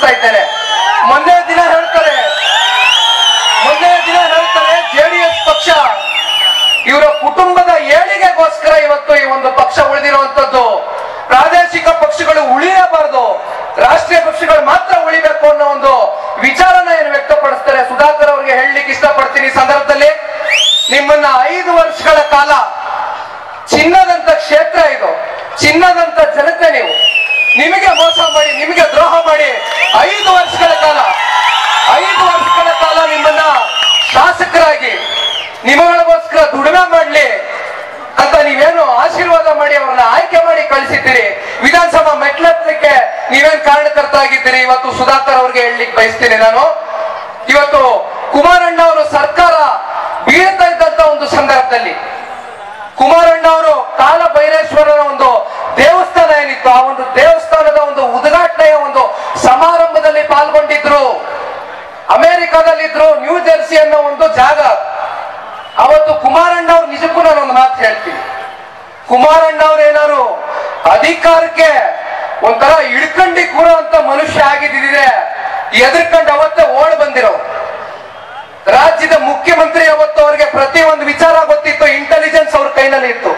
ತಿಳಿಸ್ತಾ ಇದ್ದೇನೆ ಮೊನ್ನೆ ದಿನ ಹೇಳ್ತಾರೆ ಮೊನ್ನೆ ದಿನ ಹೇಳ್ತಾರೆ ಜೆಡಿಎಸ್ ಪಕ್ಷ ಇವರ ಕುಟುಂಬದ ಏಳಿಗೆಗೋಸ್ಕರ ಇವತ್ತು ಈ ಒಂದು ಪಕ್ಷ ಉಳಿದಿರುವಂತದ್ದು ಪ್ರಾದೇಶಿಕ ಪಕ್ಷಗಳು ಉಳಿಯಬಾರದು ರಾಷ್ಟ್ರೀಯ ಪಕ್ಷಗಳು ಮಾತ್ರ ಉಳಿಬೇಕು ಅನ್ನೋ ಒಂದು ವಿಚಾರನ ಏನು ವ್ಯಕ್ತಪಡಿಸ್ತಾರೆ ಸುಧಾಕರ್ ಅವರಿಗೆ ಹೇಳಲಿಕ್ಕೆ ಇಷ್ಟಪಡ್ತೀನಿ ಈ ಸಂದರ್ಭದಲ್ಲಿ ನಿಮ್ಮನ್ನ ಐದು ವರ್ಷಗಳ ಕಾಲ ಚಿನ್ನದಂತ ಕ್ಷೇತ್ರ ಇದು ಚಿನ್ನದಂತ ಜನತೆ ನೀವು ನಿಮಗೆ ಮೋಸ ಮಾಡಿ ನಿಮಗೆ ದ್ರೋಹ ಮಾಡಿ ಐದು ವರ್ಷಗಳ ಕಾಲ ಐದು ವರ್ಷಗಳ ಕಾಲ ನಿಮ್ಮನ್ನ ಶಾಸಕರಾಗಿ ನಿಮಗಳಿಗೋಸ್ಕರ ದುಡಿಮೆ ಮಾಡ್ಲಿ ಅಂತ ನೀವೇನು ಆಶೀರ್ವಾದ ಮಾಡಿ ಅವ್ರನ್ನ ಆಯ್ಕೆ ಮಾಡಿ ಕಳಿಸಿದ್ದೀರಿ ವಿಧಾನಸಭಾ ಮೆಟ್ಲತ್ತಲಿಕ್ಕೆ ನೀವೇನ್ ಕಾರಣಕರ್ತರಾಗಿದ್ದೀರಿ ಇವತ್ತು ಸುಧಾಕರ್ ಅವ್ರಿಗೆ ಹೇಳಲಿಕ್ಕೆ ಬಯಸ್ತೀನಿ ನಾನು ಇವತ್ತು ಕುಮಾರಣ್ಣ ಅವರು ಸರ್ಕಾರ ಬೀಳ್ತಾ ಇದ್ದಂತ ಒಂದು ಸಂದರ್ಭದಲ್ಲಿ ಕುಮಾರಣ್ಣ ಅವರು ಕಾಲ ಭೈರೇಶ್ವರನ ಒಂದು ದೇವಸ್ಥಾನ ಏನಿತ್ತು ಆ ಒಂದು ದೇವಸ್ಥಾನದ ಒಂದು ಉದ್ಘಾಟನೆಯ ಒಂದು ಸಮಾರಂಭದಲ್ಲಿ ಪಾಲ್ಗೊಂಡಿದ್ರು ಅಮೆರಿಕಾದಲ್ಲಿದ್ರು ನ್ಯೂ ಜೆರ್ಸಿ ಅನ್ನೋ ಒಂದು ಜಾಗ ಅವತ್ತು ಕುಮಾರಣ್ಣ ಅವ್ರು ನಿಜಕ್ಕೂ ನಾನು ಒಂದು ಮಾತು ಹೇಳ್ತೀನಿ ಕುಮಾರಣ್ಣ ಅವ್ರು ಏನಾರು ಅಧಿಕಾರಕ್ಕೆ ಒಂಥರ ಇಳ್ಕಂಡಿ ಕೂರೋ ಅಂತ ಮನುಷ್ಯ ಆಗಿದ್ದಿದ್ರೆ ಎದುರ್ಕಂಡು ಅವತ್ತೇ ಓಡ್ ಬಂದಿರೋ ರಾಜ್ಯದ ಮುಖ್ಯಮಂತ್ರಿ ಅವತ್ತು ಅವರಿಗೆ ಪ್ರತಿ ಒಂದು ವಿಚಾರ ಗೊತ್ತಿತ್ತು ಇಂಟೆಲಿಜೆನ್ಸ್ ಅವ್ರ ಕೈನಲ್ಲಿ ಇತ್ತು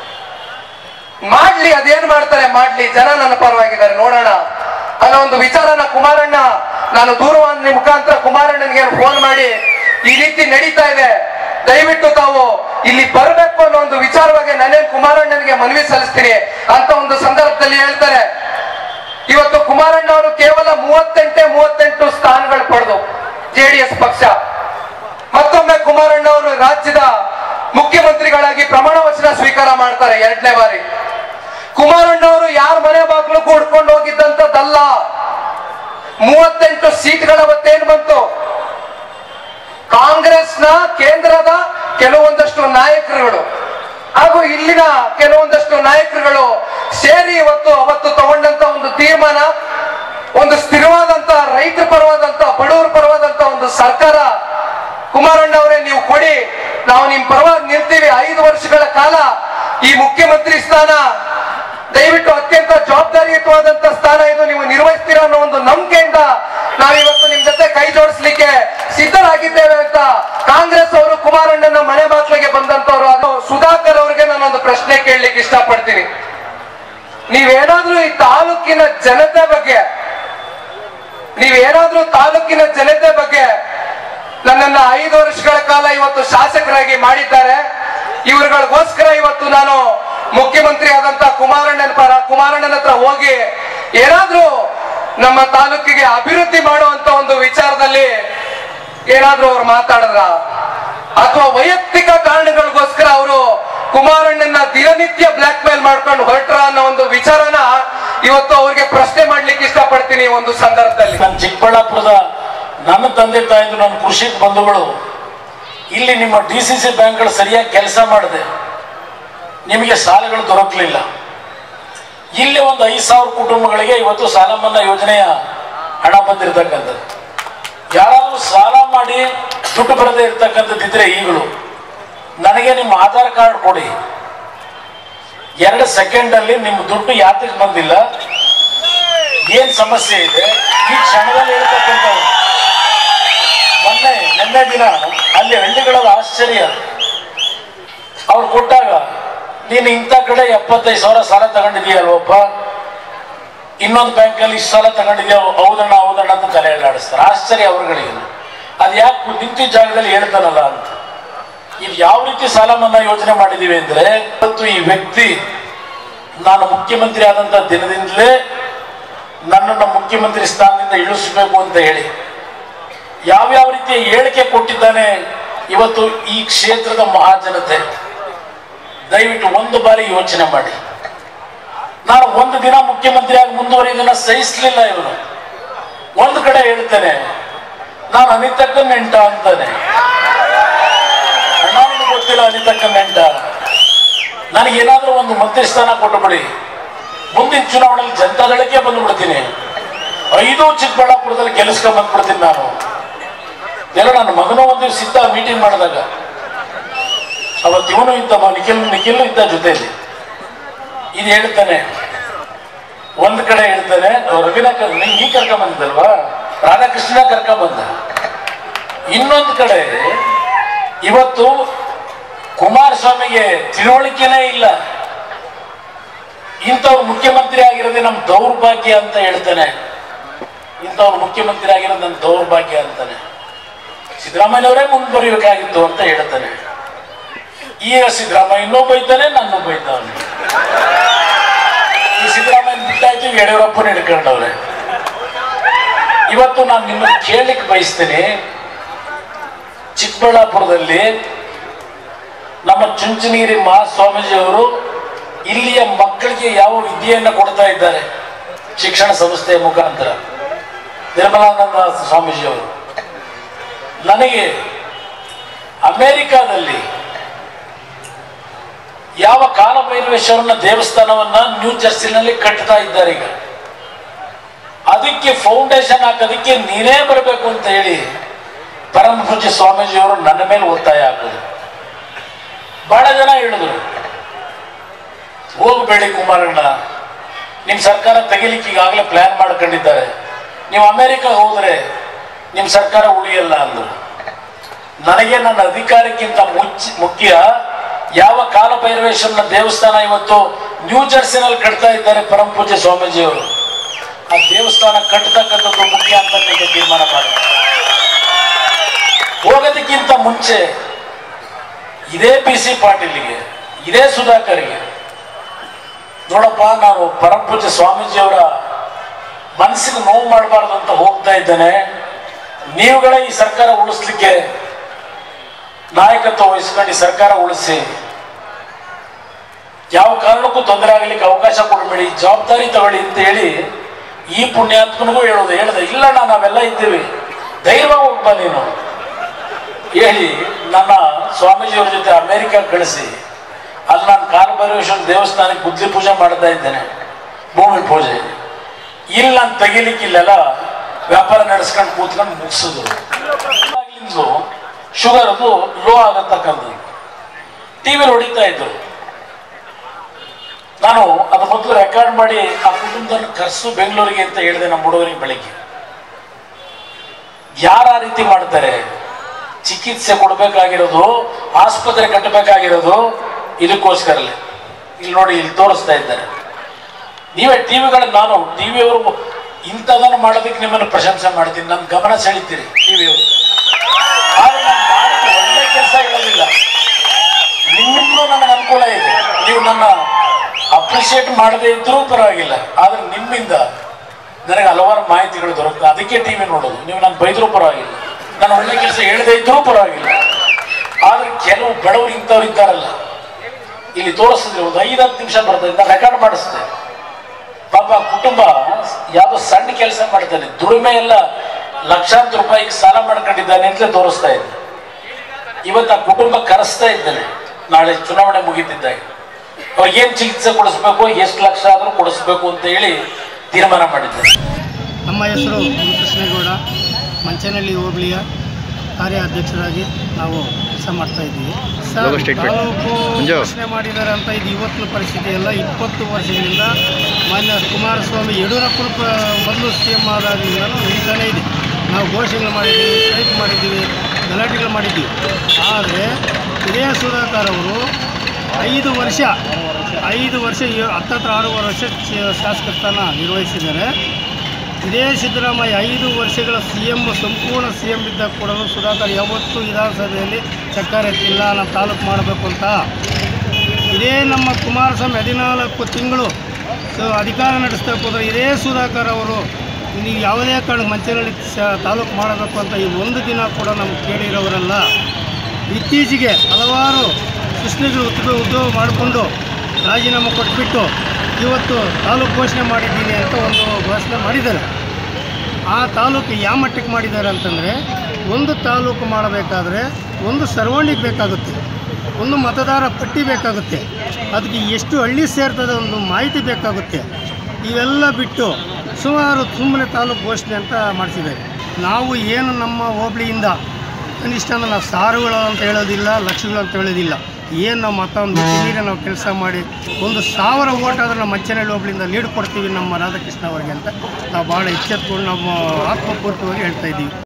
ಮಾಡ್ಲಿ ಅದೇನ್ ಮಾಡ್ತಾರೆ ಮಾಡ್ಲಿ ಜನ ನನ್ನ ಪರವಾಗಿದ್ದಾರೆ ನೋಡೋಣ ಅನ್ನೋ ಒಂದು ವಿಚಾರನ ಕುಮಾರಣ್ಣ ನಾನು ದೂರವಾಣಿ ಮುಖಾಂತರ ಕುಮಾರಣ್ಣನಿಗೆ ಫೋನ್ ಮಾಡಿ ಈ ರೀತಿ ನಡೀತಾ ಇದೆ ದಯವಿಟ್ಟು ತಾವು ಇಲ್ಲಿ ಬರಬೇಕು ಅನ್ನೋ ಒಂದು ವಿಚಾರವಾಗಿ ನಾನೇನ್ ಕುಮಾರಣ್ಣನಿಗೆ ಮನವಿ ಸಲ್ಲಿಸ್ತೀನಿ ಅಂತ ಒಂದು ಸಂದರ್ಭದಲ್ಲಿ ಹೇಳ್ತಾರೆ ಇವತ್ತು ಕುಮಾರಣ್ಣ ಅವರು ಕೇವಲ ಮೂವತ್ತೆಂಟೇ ಮೂವತ್ತೆಂಟು ಸ್ಥಾನಗಳು ಪಡೆದು ಜೆಡಿಎಸ್ ಪಕ್ಷ ಮತ್ತೊಮ್ಮೆ ಕುಮಾರಣ್ಣ ಅವರು ರಾಜ್ಯದ ಮುಖ್ಯಮಂತ್ರಿಗಳಾಗಿ ಪ್ರಮಾಣ ವಚನ ಸ್ವೀಕಾರ ಮಾಡ್ತಾರೆ ಎರಡನೇ ಬಾರಿ ಕುಮಾರಣ್ಣ ಅವರು ಯಾರ ಮನೆ ಬಾಗಿಲು ಕೂಡ್ಕೊಂಡು ಹೋಗಿದ್ದಂತದ್ದಲ್ಲ ಮೂವತ್ತೆಂಟು ಸೀಟ್ಗಳ ಅವತ್ತೇನ್ ಬಂತು ಕಾಂಗ್ರೆಸ್ನ ಕೇಂದ್ರದ ಕೆಲವೊಂದಷ್ಟು ನಾಯಕರುಗಳು ಹಾಗೂ ಇಲ್ಲಿನ ಕೆಲವೊಂದಷ್ಟು ನಾಯಕರುಗಳು ಸೇರಿ ಇವತ್ತು ಅವತ್ತು ತಗೊಂಡಂತ ಒಂದು ತೀರ್ಮಾನ ಒಂದು ಸ್ಥಿರವಾದಂತ ರೈತರ ಪರವಾದಂತ ಬಡವರ ಪರವಾದಂತ ಒಂದು ಸರ್ಕಾರ ಕುಮಾರಣ್ಣ ಅವರೇ ನೀವು ಕೊಡಿ ನಾವು ನಿಮ್ ಪರವಾಗಿ ನಿಲ್ತೀವಿ ಐದು ವರ್ಷಗಳ ಕಾಲ ಈ ಮುಖ್ಯಮಂತ್ರಿ ಸ್ಥಾನ ದಯವಿಟ್ಟು ಅತ್ಯಂತ ಜವಾಬ್ದಾರಿಯುತವಾದಂತ ಸ್ಥಾನ ಇದು ನೀವು ನಿರ್ವಹಿಸ್ತೀರಾ ಅನ್ನೋ ಒಂದು ನಂಬಿಕೆಯಿಂದ ನಾವಿವತ್ತು ನಿಮ್ ಜೊತೆ ಕೈ ಜೋಡಿಸ್ಲಿಕ್ಕೆ ಸಿದ್ಧರಾಗಿದ್ದೇವೆ ಅಂತ ಕಾಂಗ್ರೆಸ್ ಅವರು ಕುಮಾರಣ್ಣನ ಮನೆ ಬಾಗಿಲಿಗೆ ಬಂದಂತವ್ರು ಅದು ಸುಧಾಕರ್ ಅವರಿಗೆ ನಾನೊಂದು ಪ್ರಶ್ನೆ ಕೇಳಲಿಕ್ಕೆ ಇಷ್ಟಪಡ್ತೀನಿ ನೀವೇನಾದ್ರೂ ಈ ತಾಲೂಕಿನ ಜನತೆ ಬಗ್ಗೆ ನೀವೇನಾದ್ರೂ ತಾಲೂಕಿನ ಜನತೆ ಬಗ್ಗೆ ನನ್ನನ್ನ ಐದು ವರ್ಷಗಳ ಕಾಲ ಇವತ್ತು ಶಾಸಕರಾಗಿ ಮಾಡಿದ್ದಾರೆ ಇವರುಗಳಿಗೋಸ್ಕರ ಇವತ್ತು ನಾನು ಮುಖ್ಯಮಂತ್ರಿ ಆದಂತ ಕುಮಾರಣ್ಣನ ಪರ ಕುಮಾರಣ್ಣನ ಹತ್ರ ಹೋಗಿ ಏನಾದ್ರೂ ನಮ್ಮ ತಾಲೂಕಿಗೆ ಅಭಿವೃದ್ಧಿ ಮಾಡುವಂತ ಒಂದು ವಿಚಾರದಲ್ಲಿ ಏನಾದ್ರೂ ಅವ್ರು ಮಾತಾಡಿದ್ರ ಅಥವಾ ವೈಯಕ್ತಿಕ ಕಾರಣಗಳಿಗೋಸ್ಕರ ಅವರು ಕುಮಾರಣ್ಣನ ದಿನನಿತ್ಯ ಬ್ಲಾಕ್ ಮೇಲ್ ಮಾಡ್ಕೊಂಡು ಹೊರಟ್ರ ಅನ್ನೋ ಒಂದು ವಿಚಾರನ ಇವತ್ತು ಅವ್ರಿಗೆ ಪ್ರಶ್ನೆ ಮಾಡ್ಲಿಕ್ಕೆ ಇಷ್ಟಪಡ್ತೀನಿ ಈ ಒಂದು ಸಂದರ್ಭದಲ್ಲಿ ನನ್ನ ಚಿಕ್ಕಬಳ್ಳಾಪುರದ ನನ್ನ ತಂದೆ ತಾಯಿದು ನನ್ನ ಕೃಷಿ ಬಂಧುಗಳು ಇಲ್ಲಿ ನಿಮ್ಮ ಡಿ ಸಿ ಸಿ ಬ್ಯಾಂಕ್ಗಳು ಸರಿಯಾಗಿ ಕೆಲಸ ಮಾಡಿದೆ ನಿಮಗೆ ಸಾಲಗಳು ದೊರಕಲಿಲ್ಲ ಇಲ್ಲಿ ಒಂದು ಐದು ಸಾವಿರ ಕುಟುಂಬಗಳಿಗೆ ಇವತ್ತು ಸಾಲ ಮನ್ನಾ ಯೋಜನೆಯ ಹಣ ಬಂದಿರತಕ್ಕಂಥದ್ದು ಯಾರಾದರೂ ಸಾಲ ಮಾಡಿ ದುಡ್ಡು ಬರದೇ ಇರ್ತಕ್ಕಂಥದ್ದಿದ್ರೆ ಈಗಲೂ ನನಗೆ ನಿಮ್ಮ ಆಧಾರ್ ಕಾರ್ಡ್ ಕೊಡಿ ಎರಡು ಸೆಕೆಂಡಲ್ಲಿ ನಿಮ್ಮ ದುಡ್ಡು ಯಾತಕ್ಕೆ ಬಂದಿಲ್ಲ ಏನ್ ಸಮಸ್ಯೆ ಇದೆ ಈ ಕ್ಷಣದಲ್ಲಿ ಹೇಳ್ತಕ್ಕಂಥವ್ರು ಮೊನ್ನೆ ನಿನ್ನೆ ದಿನ ಅಲ್ಲಿ ಹಳ್ಳಿಗಳಲ್ಲಿ ಆಶ್ಚರ್ಯ ಅವ್ರು ಕೊಟ್ಟಾಗ ನೀನು ಇಂಥ ಕಡೆ ಎಪ್ಪತ್ತೈದು ಸಾವಿರ ಸಾಲ ತಗೊಂಡಿದೀಯಲ್ವಪ್ಪ ಇನ್ನೊಂದು ಬ್ಯಾಂಕಲ್ಲಿ ಇಷ್ಟು ಸಾಲ ತಗೊಂಡಿದ್ಯಾ ಹೌದಣ್ಣ ಹೌದಣ್ಣ ಅಂತ ತಲೆ ಆಡಿಸ್ತಾರೆ ಆಶ್ಚರ್ಯ ಅವ್ರುಗಳಿಗೆ ಅದು ಯಾಕೆ ನಿಂತಿದ್ದ ಜಾಗದಲ್ಲಿ ಹೇಳ್ತಾನಲ್ಲ ಅಂತ ಇದು ಯಾವ ರೀತಿ ಸಾಲ ಮನ್ನಾ ಯೋಜನೆ ಮಾಡಿದೀವಿ ಅಂದ್ರೆ ಇವತ್ತು ಈ ವ್ಯಕ್ತಿ ನಾನು ಮುಖ್ಯಮಂತ್ರಿ ಆದಂತ ದಿನದಿಂದಲೇ ನನ್ನನ್ನು ಮುಖ್ಯಮಂತ್ರಿ ಸ್ಥಾನದಿಂದ ಇಳಿಸಬೇಕು ಅಂತ ಹೇಳಿ ಯಾವ್ಯಾವ ರೀತಿಯ ಹೇಳಿಕೆ ಕೊಟ್ಟಿದ್ದಾನೆ ಇವತ್ತು ಈ ಕ್ಷೇತ್ರದ ಮಹಾಜನತೆ ದಯವಿಟ್ಟು ಒಂದು ಬಾರಿ ಯೋಚನೆ ಮಾಡಿ ನಾನು ಒಂದು ದಿನ ಮುಖ್ಯಮಂತ್ರಿಯಾಗಿ ಮುಂದುವರಿಯೋದನ್ನ ಸಹಿಸಲಿಲ್ಲ ಇವನು ಒಂದು ಕಡೆ ಹೇಳ್ತೇನೆ ನಾನು ಅನಿತಕ್ಕ ನೆಂಟ ಅಂತಾನೆ ಅಣ್ಣ ನನಗೆ ಗೊತ್ತಿಲ್ಲ ಅನಿತಕ್ಕ ನೆಂಟ ನನಗೇನಾದ್ರೂ ಒಂದು ಮಂತ್ರಿ ಸ್ಥಾನ ಕೊಟ್ಟುಬಿಡಿ ಮುಂದಿನ ಚುನಾವಣೆಯಲ್ಲಿ ಜನತಾದಳಕ್ಕೆ ಬಂದ್ಬಿಡ್ತೀನಿ ಐದು ಚಿಕ್ಕಬಳ್ಳಾಪುರದಲ್ಲಿ ಗೆಲ್ಲಿಸ್ಕೊಂಡ್ ಬಂದ್ಬಿಡ್ತೀನಿ ನಾನು ಎಲ್ಲ ನನ್ನ ಮಗನೂ ಒಂದು ದಿವಸ ಇದ್ದ ಮೀಟಿಂಗ್ ಮಾಡಿದಾಗ ಅವತ್ತು ಇವನು ಇದ್ದ ಮ- ನಿಖಿಲ್ ನಿಖಿಲ್ ಇದ್ದ ಜೊತೆಯಲ್ಲಿ ಇದು ಹೇಳ್ತಾನೆ ಒಂದ್ ಕಡೆ ಹೇಳ್ತಾನೆ ರವಿನ ನೀವು ಈ ಕರ್ಕೊಂಡ್ ಬಂದಿದ್ದಲ್ವಾ ರಾಧಾಕೃಷ್ಣ ಕರ್ಕೊಂಡ್ ಬಂದ ಇನ್ನೊಂದು ಕಡೆ ಇವತ್ತು ಕುಮಾರಸ್ವಾಮಿಗೆ ತಿಳುವಳಿಕೆನೇ ಇಲ್ಲ ಇಂಥವ್ರು ಮುಖ್ಯಮಂತ್ರಿ ಆಗಿರೋದೇ ನಮ್ಮ ದೌರ್ಭಾಗ್ಯ ಅಂತ ಹೇಳ್ತಾನೆ ಇಂಥವ್ರು ಮುಖ್ಯಮಂತ್ರಿ ಆಗಿರೋದು ನನ್ನ ದೌರ್ಭಾಗ್ಯ ಅಂತಾನೆ ಸಿದ್ದರಾಮಯ್ಯನವರೇ ಮುಂದುವರಿಬೇಕಾಗಿತ್ತು ಅಂತ ಹೇಳ್ತಾನೆ ಈಗ ಸಿದ್ದರಾಮಯ್ಯನೂ ಬೈತಾನೆ ನನ್ನ ಬೈತಾನೆ ಈ ಸಿದ್ದರಾಮಯ್ಯ ಬಿಟ್ಟಾಯ್ತು ಯಡಿಯೂರಪ್ಪನ ಹಿಡ್ಕೊಂಡವ್ರೆ ಇವತ್ತು ನಾನು ನಿಮ್ಮನ್ನು ಕೇಳಲಿಕ್ಕೆ ಬಯಸ್ತೇನೆ ಚಿಕ್ಕಬಳ್ಳಾಪುರದಲ್ಲಿ ನಮ್ಮ ಚುಂಚನಗಿರಿ ಮಹಾಸ್ವಾಮೀಜಿಯವರು ಇಲ್ಲಿಯ ಮಕ್ಕಳಿಗೆ ಯಾವ ವಿದ್ಯೆಯನ್ನು ಕೊಡ್ತಾ ಇದ್ದಾರೆ ಶಿಕ್ಷಣ ಸಂಸ್ಥೆಯ ಮುಖಾಂತರ ನಿರ್ಮಲಾನಂದ ಸ್ವಾಮೀಜಿಯವರು ನನಗೆ ಅಮೆರಿಕಾದಲ್ಲಿ ಯಾವ ಕಾಲಭೈರವೇಶ್ವರನ ದೇವಸ್ಥಾನವನ್ನ ನ್ಯೂ ಜರ್ಸಿನಲ್ಲಿ ಕಟ್ತಾ ಇದ್ದಾರೆ ಈಗ ಅದಕ್ಕೆ ಫೌಂಡೇಶನ್ ಹಾಕೋದಕ್ಕೆ ನೀನೇ ಬರಬೇಕು ಅಂತ ಹೇಳಿ ಪರಮ ಪೂಜ್ಯ ಸ್ವಾಮೀಜಿಯವರು ನನ್ನ ಮೇಲೆ ಒತ್ತಾಯ ಹಾಕೋದು ಬಹಳ ಜನ ಹೇಳಿದ್ರು ಹೋಗಬೇಡಿ ಕುಮಾರಣ್ಣ ನಿಮ್ಮ ಸರ್ಕಾರ ತೆಗಿಲಿಕ್ಕೆ ಈಗಾಗಲೇ ಪ್ಲಾನ್ ಮಾಡ್ಕೊಂಡಿದ್ದಾರೆ ನೀವು ಅಮೆರಿಕ ಹೋದ್ರೆ ನಿಮ್ಮ ಸರ್ಕಾರ ಉಳಿಯಲ್ಲ ಅಂದ್ರು ನನಗೆ ನನ್ನ ಅಧಿಕಾರಕ್ಕಿಂತ ಮುಚ್ಚ ಮುಖ್ಯ ಯಾವ ಕಾಲಭೈರವೇಶ್ವರನ ದೇವಸ್ಥಾನ ಇವತ್ತು ನ್ಯೂ ಜರ್ಸಿನಲ್ಲಿ ಕಟ್ತಾ ಇದ್ದಾರೆ ಪರಮ ಪೂಜ್ಯ ಸ್ವಾಮೀಜಿಯವರು ಆ ದೇವಸ್ಥಾನ ಕಟ್ಟತಕ್ಕಂಥದ್ದು ಮುಖ್ಯ ಅಂತ ಈಗ ತೀರ್ಮಾನ ಮಾಡಿ ಹೋಗೋದಕ್ಕಿಂತ ಮುಂಚೆ ಇದೇ ಪಿ ಸಿ ಪಾಟೀಲ್ಗೆ ಇದೇ ಸುಧಾಕರ್ಗೆ ನೋಡಪ್ಪ ನಾನು ಪರಮ ಪೂಜ್ಯ ಸ್ವಾಮೀಜಿಯವರ ಮನಸ್ಸಿಗೆ ನೋವು ಮಾಡಬಾರ್ದು ಅಂತ ಹೋಗ್ತಾ ಇದ್ದೇನೆ ನೀವುಗಳೇ ಈ ಸರ್ಕಾರ ಉಳಿಸ್ಲಿಕ್ಕೆ ನಾಯಕತ್ವ ವಹಿಸ್ಕೊಂಡು ಈ ಸರ್ಕಾರ ಉಳಿಸಿ ಯಾವ ಕಾರಣಕ್ಕೂ ತೊಂದರೆ ಆಗಲಿಕ್ಕೆ ಅವಕಾಶ ಕೊಡಬೇಡಿ ಜವಾಬ್ದಾರಿ ತಗೊಳ್ಳಿ ಅಂತ ಹೇಳಿ ಈ ಪುಣ್ಯಾತ್ಮನಿಗೂ ಹೇಳೋದು ಹೇಳ್ದೆ ಇಲ್ಲಣ್ಣ ನಾವೆಲ್ಲ ಇದ್ದೀವಿ ಧೈರ್ಯವಾಗಿ ಹೋಗ್ಬಾ ನೀನು ಹೇಳಿ ನನ್ನ ಸ್ವಾಮೀಜಿಯವ್ರ ಜೊತೆ ಅಮೆರಿಕ ಕಳಿಸಿ ಅಲ್ಲಿ ನಾನು ಕಾಲಭೈರವೇಶ್ವರ ದೇವಸ್ಥಾನಕ್ಕೆ ಬುದ್ಧಿ ಪೂಜೆ ಮಾಡ್ತಾ ಇದ್ದೇನೆ ಭೂಮಿ ಪೂಜೆ ಇಲ್ಲಿ ನಾನು ತೆಗಿಲಿಕ್ಕೆ ಇಲ್ಲೆಲ್ಲ ವ್ಯಾಪಾರ ನಡೆಸ್ಕೊಂಡು ಕೂತ್ಕೊಂಡು ಮುಗಿಸೋದು ಶುಗರ್ ಅದು ಲೋ ಆಗತಕ್ಕಂಥದ್ದು ಟಿವಿ ಹೊಡಿತಾ ಇದ್ರು ನಾನು ಅದು ಮೊದಲು ರೆಕಾರ್ಡ್ ಮಾಡಿ ಆ ಕುಟುಂಬದನ್ನು ಕರೆಸು ಬೆಂಗಳೂರಿಗೆ ಅಂತ ಹೇಳಿದೆ ನಮ್ಮ ಹುಡುಗರಿಗೆ ಬೆಳಿಗ್ಗೆ ಯಾರ ಆ ರೀತಿ ಮಾಡ್ತಾರೆ ಚಿಕಿತ್ಸೆ ಕೊಡಬೇಕಾಗಿರೋದು ಆಸ್ಪತ್ರೆ ಕಟ್ಟಬೇಕಾಗಿರೋದು ಇದಕ್ಕೋಸ್ಕರಲೇ ಇಲ್ಲಿ ನೋಡಿ ಇಲ್ಲಿ ತೋರಿಸ್ತಾ ಇದ್ದಾರೆ ನೀವೇ ಟಿವಿಗಳನ್ನ ನಾನು ಟಿವಿಯವರು ಇಂಥದನ್ನು ಮಾಡೋದಕ್ಕೆ ನಿಮ್ಮನ್ನು ಪ್ರಶಂಸೆ ಮಾಡ್ತೀನಿ ನನ್ನ ಗಮನ ಸೆಳಿತೀರಿ ಟಿವಿಯವರು ಆದ್ರೆ ನಾನು ಮಾಡಿದ ಒಳ್ಳೆ ಕೆಲಸ ಹೇಳೋದಿಲ್ಲ ನಿಮ್ಮಿಂದಲೂ ನನಗೆ ಅನುಕೂಲ ಇದೆ ನೀವು ನನ್ನ ಅಪ್ರಿಷಿಯೇಟ್ ಮಾಡದೇ ಇದ್ರೂ ಪರವಾಗಿಲ್ಲ ಆದ್ರೆ ನಿಮ್ಮಿಂದ ನನಗೆ ಹಲವಾರು ಮಾಹಿತಿಗಳು ದೊರಕುತ್ತೆ ಅದಕ್ಕೆ ಟಿವಿ ನೋಡೋದು ನೀವು ನಾನು ಬೈದ್ರೂ ಪರವಾಗಿಲ್ಲ ನಾನು ಒಳ್ಳೆ ಕೆಲಸ ಹೇಳದೇ ಇದ್ರೂ ಪರವಾಗಿಲ್ಲ ಆದ್ರೆ ಕೆಲವು ಬಡವರು ಇಂಥವ್ರು ಇದ್ದಾರಲ್ಲ ಇಲ್ಲಿ ತೋರಿಸಿದ್ರೆ ಒಂದು ಐದು ಹತ್ತು ನಿಮಿಷ ಬರ್ತದೆ ನಾನು ರೆಕಾರ್ಡ್ ಮಾಡಿಸ್ದೆ ಪಾಪ ಕುಟುಂಬ ಯಾವುದೋ ಸಣ್ಣ ಕೆಲಸ ಮಾಡ್ತಾನೆ ದುಡಿಮೆ ಎಲ್ಲ ಲಕ್ಷಾಂತರ ರೂಪಾಯಿಗೆ ಸಾಲ ಮಾಡ್ಕೊಂಡಿದ್ದಾನೆ ಅಂತಲೇ ತೋರಿಸ್ತಾ ಇದ್ದೆ ಇವತ್ತು ಆ ಕುಟುಂಬ ಕರೆಸ್ತಾ ಇದ್ದಾನೆ ನಾಳೆ ಚುನಾವಣೆ ಮುಗಿತಿದ್ದಾಗ ಅವ್ರಿಗೇನು ಚಿಕಿತ್ಸೆ ಕೊಡಿಸ್ಬೇಕು ಎಷ್ಟು ಲಕ್ಷ ಆದರೂ ಕೊಡಿಸ್ಬೇಕು ಅಂತ ಹೇಳಿ ತೀರ್ಮಾನ ಮಾಡಿದ್ದೆ ನಮ್ಮ ಹೆಸರು ಕೃಷ್ಣೇಗೌಡ ಮಂಚನಹಳ್ಳಿ ಹೋಬಳಿಯ ಕಾರ್ಯಾಧ್ಯಕ್ಷರಾಗಿ ನಾವು ಕೆಲಸ ಮಾಡ್ತಾ ಇದ್ದೀವಿ sir Logo statement. Taluk Manju. ಘೋಷಣೆ ಮಾಡಿದ್ದಾರೆ ಅಂತ ಇದು ಇವತ್ತಿನ ಪರಿಸ್ಥಿತಿ ಎಲ್ಲ ಇಪ್ಪತ್ತು ವರ್ಷಗಳಿಂದ ಮಾನ್ಯ ಕುಮಾರಸ್ವಾಮಿ ಯಡಿಯೂರಪ್ಪನ ಪ- ಮೊದಲು ಸಿ ಎಂ ಆದಾಗಿಂದ ನಡೀತಾನೇ ಇದೆ ನಾವು ಘೋಷಣೆಗಳು ಮಾಡಿದ್ದೀವಿ ಸ್ಟ್ರೈಕ್ ಮಾಡಿದ್ದೀವಿ ಗಲಾಟೆಗಳು ಮಾಡಿದ್ದೀವಿ ಆದರೆ ಇದೇ ಸುಧಾಕರ್ ಅವರು ಐದು ವರ್ಷ ಐದು ವರ್ಷ ಏ- ಹತ್ತತ್ರ ಆರೂವರೆ ವರ್ಷ ಚ- ಶಾಸಕ ಸ್ಥಾನ ನಿರ್ವಹಿಸಿದ್ದಾರೆ ಇದೇ ಸಿದ್ದರಾಮಯ್ಯ ಐದು ವರ್ಷಗಳ ಸಿ ಎಂ ಸಂಪೂರ್ಣ ಸಿ ಎಂ ಇದ್ದಾಗ ಕೂಡ ಸುಧಾಕರ್ ಯಾವತ್ತೂ ವಿಧಾನಸಭೆಯಲ್ಲಿ ಚಕ್ಕಾರ ಎತ್ತಿಲ್ಲ ನಾವು ತಾಲೂಕು ಮಾಡಬೇಕು ಅಂತ ಇದೇ ನಮ್ಮ ಕುಮಾರಸ್ವಾಮಿ ಹದಿನಾಲ್ಕು ತಿಂಗಳು ಸೊ ಅಧಿಕಾರ ನಡೆಸ್ತಾ ಹೋದ್ರೆ ಇದೇ ಸುಧಾಕರ್ ಅವರು ನೀವು ಯಾವುದೇ ಕಾರಣಕ್ಕೆ ಮಂಚನಹಳ್ಳಿ ಸ ತಾಲೂಕು ಮಾಡಬೇಕು ಅಂತ ಈ ಒಂದು ದಿನ ಕೂಡ ನಮ್ಗೆ ಕೇಳಿರೋರಲ್ಲ ಇತ್ತೀಚೆಗೆ ಹಲವಾರು ಪ್ರಶ್ನೆಗಳು ಉದ್ಯೋಗ ಉದ್ಯೋಗ ಮಾಡಿಕೊಂಡು ರಾಜೀನಾಮೆ ಕೊಟ್ಬಿಟ್ಟು ಇವತ್ತು ತಾಲೂಕು ಘೋಷಣೆ ಮಾಡಿದ್ದೀನಿ ಅಂತ ಒಂದು ಘೋಷಣೆ ಮಾಡಿದ್ದಾರೆ ಆ ತಾಲೂಕು ಯಾವ ಮಟ್ಟಕ್ಕೆ ಮಾಡಿದ್ದಾರೆ ಅಂತಂದರೆ ಒಂದು ತಾಲೂಕು ಮಾಡಬೇಕಾದ್ರೆ ಒಂದು ಸರ್ವಣಿಗೆ ಬೇಕಾಗುತ್ತೆ ಒಂದು ಮತದಾರ ಪಟ್ಟಿ ಬೇಕಾಗುತ್ತೆ ಅದಕ್ಕೆ ಎಷ್ಟು ಹಳ್ಳಿ ಸೇರ್ತದೆ ಒಂದು ಮಾಹಿತಿ ಬೇಕಾಗುತ್ತೆ ಇವೆಲ್ಲ ಬಿಟ್ಟು ಸುಮಾರು ಸುಮ್ಮನೆ ತಾಲೂಕು ಘೋಷಣೆ ಅಂತ ಮಾಡಿಸಿದ್ದಾರೆ ನಾವು ಏನು ನಮ್ಮ ಹೋಬಳಿಯಿಂದ ಕನಿಷ್ಠ ಅಂದ್ರೆ ನಾವು ಸಾರುಗಳು ಅಂತ ಹೇಳೋದಿಲ್ಲ ಲಕ್ಷಗಳು ಅಂತ ಹೇಳೋದಿಲ್ಲ ಏನು ನಾವು ಮತ ಒಂದು ಮೀರಿ ನಾವು ಕೆಲಸ ಮಾಡಿ ಒಂದು ಸಾವಿರ ಓಟ್ ಆದ್ರೆ ನಮ್ಮ ಮಂಚನಹಳ್ಳಿ ಹೋಬಳಿಯಿಂದ ಲೀಡ್ ಕೊಡ್ತೀವಿ ನಮ್ಮ ರಾಧಾಕೃಷ್ಣ ಅವರಿಗೆ ಅಂತ ನಾವು ಭಾಳ ಎಚ್ಚೆತ್ಕೊಂಡು ನಮ್ಮ ಆತ್ಮಪೂರ್ತಿಯಾಗಿ ಹೇಳ್ತಾ ಇದ್ದೀವಿ